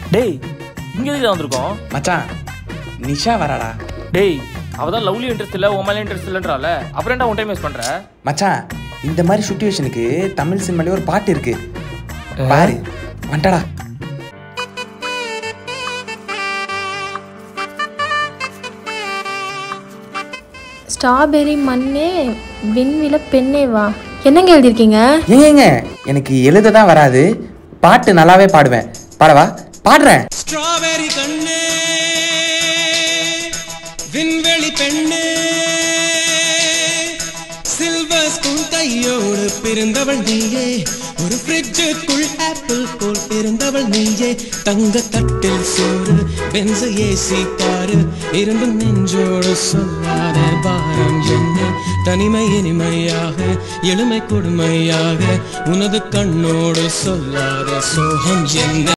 டேய் இங்க எதுக்கு வந்திருக்கோம் மச்சான் நிஷா வராடா டேய் அவ தான் லவ்லி இன்ட்ரெஸ்ட் இல்ல உன் மேல இன்ட்ரெஸ்ட் இல்லன்றால அப்புறம் என்ன உன் டைம் வேஸ்ட் பண்ற மச்சான் இந்த மாதிரி சுச்சுவேஷனுக்கு தமிழ் சினிமாலே ஒரு பாட்டு இருக்கு பாரு வந்துடா ஸ்ட்ராபெரி மண்ணே விண்வில பெண்ணே வா என்னங்க எழுதியிருக்கீங்க ஏங்க எனக்கு எழுத தான் வராது பாட்டு நல்லாவே பாடுவேன் பாடவா பாடுறேன் ஸ்ட்ராபெரி கண்ணே விண்வெளி பெண்ணே சில்வர் ஸ்பூன் கையோடு பிறந்தவள் நீயே ஒரு ஃப்ரிட்ஜுக்குள் ஆப்பிள் போல் பிறந்தவள் நீயே தங்க தட்டில் சோறு பென்ச ஏசி காரு இரும்பு நெஞ்சோடு சொல்லாத பாரம் என்ன தனிமை இனிமையாக எளிமை கொடுமையாக உனது கண்ணோடு சொல்லாத சோகம் என்ன